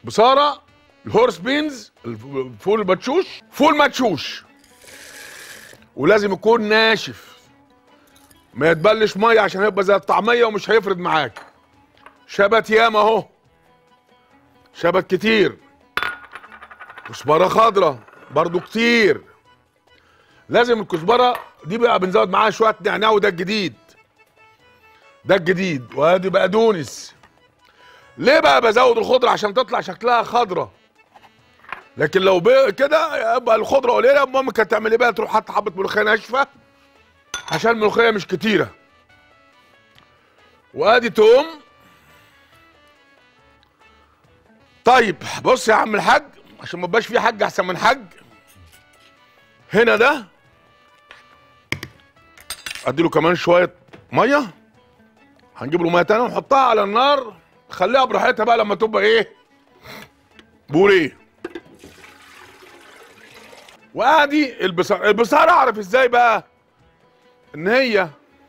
بصاره الهورس بينز الفول المدشوش فول مدشوش ولازم يكون ناشف ما يتبلش ميه عشان هيبقى زي الطعميه ومش هيفرد معاك شبت ياما اهو شبت كتير كزبره خضراء برضو كتير لازم الكزبره دي بقى بنزود معاها شويه نعناع وده الجديد ده الجديد وادي بقدونس ليه بقى بزود الخضره عشان تطلع شكلها خضره لكن لو بي- كده يبقى الخضره قليله المهم كانت تعمل ايه بقى تروح حاطه حبه ملوخيه ناشفه عشان الملوخيه مش كتيره وادي توم طيب بص يا عم الحاج عشان ما يبقاش في حاج احسن من حاج هنا ده اديله كمان شويه ميه هنجيب له ميه تانية ونحطها على النار خليها براحتها بقى لما تبقى ايه بوريه وادي البصار البصار اعرف ازاي بقى ان هي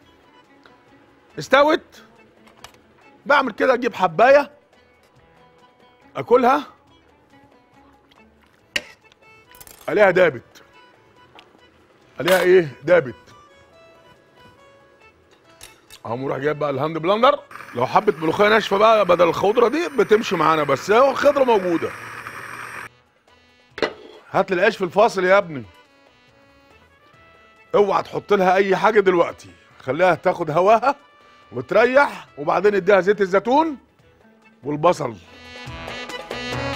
استوت بعمل كده اجيب حبايه اكلها عليها دابت عليها ايه دابت اهو راح جايب بقى الهاند بلندر لو حبه ملوخيه ناشفه بقى بدل الخضره دي بتمشي معانا بس هو الخضره موجوده هات لي العيش في الفاصل يا ابني اوعى تحط لها اي حاجه دلوقتي خليها تاخد هواها وتريح وبعدين اديها زيت الزيتون والبصل